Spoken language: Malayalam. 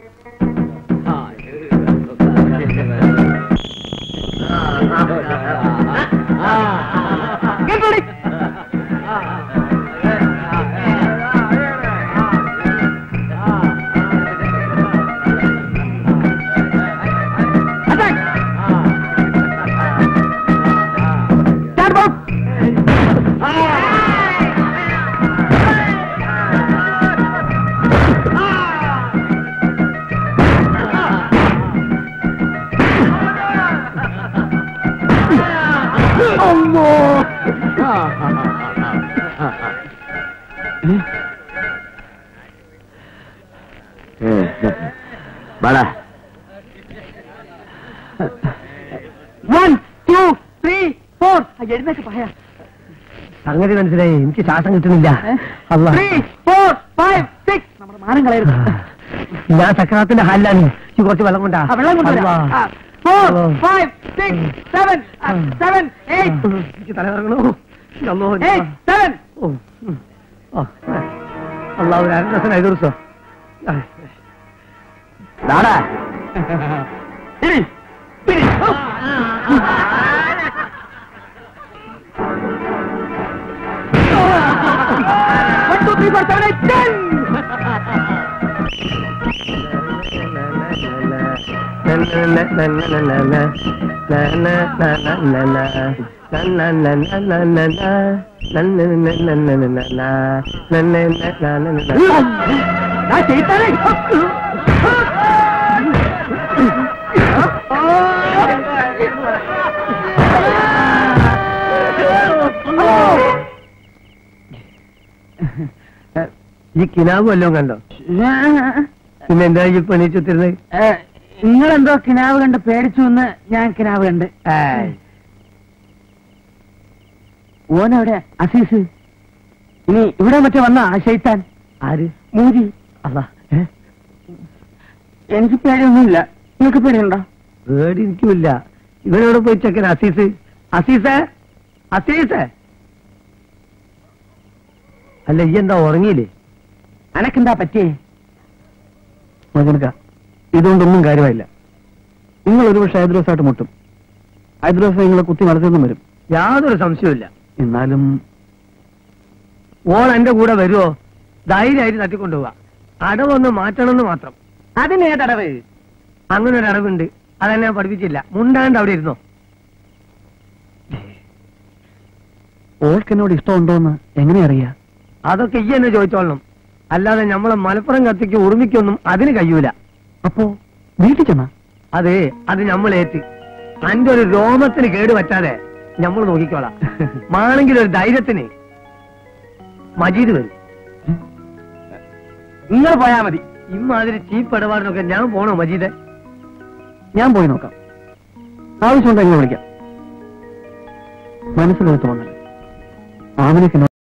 വാടാ വൺ ടു ത്രീ ഫോർ എഴുന്നേക്ക് പറയാ സംഗതി മനസ്സിലായി എനിക്ക് ശ്വാസം കിട്ടുന്നില്ല അല്ല ത്രീ ഫോർ ഫൈവ് സിക്സ് നമ്മുടെ മാനം കളയരുത് ഞാൻ സക്രാത്തിന്റെ ഹാലിലാണ് ഈ കുറച്ച് വെള്ളം കൊണ്ടാ ആ, വെള്ളം കൊണ്ടുവരാം four five six seven seven eight എനിക്ക് തലകറങ്ങണോ അല്ലോ എയ്റ്റ് സെവൻ അള്ളാഹു ഒരു അരദസന ഐదు ദിവസം നാടാ പിടി പിടി one two three four seven eight ten ഞാൻ ചെയ്താലേ ഈ കിനാവ് വല്ലതും കണ്ടോ പിന്നെ എന്താ ഈ പണിച്ചുത്തിരുന്നത് നിങ്ങളെന്തോ കിനാവ് കണ്ട് പേടിച്ചു എന്ന് ഞാൻ കിനാവ് കണ്ട് ഓനവിടെ അസീസ് ഇനി ഇവിടെ മറ്റേ വന്ന ആ ശൈത്താൻ ആര് മൂരി അല്ല എനിക്ക് പേടിയൊന്നുമില്ല നിങ്ങൾക്ക് പേടിയുണ്ടോ പേടി എനിക്കുമില്ല ഇവനോട് പോയി ചെക്കൻ അസീസ് അസീസേ അസീസേ അല്ല ഈ എന്താ ഉറങ്ങിയില്ലേ അനക്കെന്താ പറ്റിയേ മകനക്ക ഇതുകൊണ്ടൊന്നും കാര്യമായില്ല നിങ്ങൾ ഒരു പക്ഷെ ഹൈദ്രോസായിട്ട് മുട്ടും ഹൈദ്രോസ് നിങ്ങളെ കുത്തി മറച്ചൊന്നും വരും യാതൊരു സംശയവുമില്ല എന്നാലും ഓൾ എന്റെ കൂടെ വരുമോ ധൈര്യമായിട്ട് തട്ടിക്കൊണ്ടുപോവാ അടവൊന്ന് മാറ്റണമെന്ന് മാത്രം അതിന് ഏതടവ് അങ്ങനെ ഒരു അടവുണ്ട് അതെന്നെ ഞാൻ പഠിപ്പിച്ചില്ല മുണ്ടാണ്ട് അവിടെ ഇരുന്നോ ഓൾക്ക് എന്നോട് ഇഷ്ടമുണ്ടോന്ന് എങ്ങനെ അറിയാ അതൊക്കെ ഈ എന്നെ ചോദിച്ചോളണം അല്ലാതെ നമ്മളെ മലപ്പുറം കത്തിക്ക് ഉറുമിക്കൊന്നും അതിന് കഴിയൂല അപ്പോ വീട്ടിൽ ചെന്നാ അതെ അത് നമ്മളേറ്റ് അന്റെ ഒരു രോമത്തിന് കേട് പറ്റാതെ നമ്മൾ നോക്കിക്കോളാം മാണെങ്കിൽ ഒരു ധൈര്യത്തിന് മജീദ് വരും നിങ്ങൾ പോയാ മതി ഇമ്മാതിരി ചീപ്പ് ഇടപാടിനൊക്കെ ഞാൻ പോണോ മജീദെ ഞാൻ പോയി നോക്കാം ആവശ്യമുണ്ടോ എങ്ങനെ വിളിക്കാം മനസ്സിലൊരു തോന്നൽ ആമിനക്ക്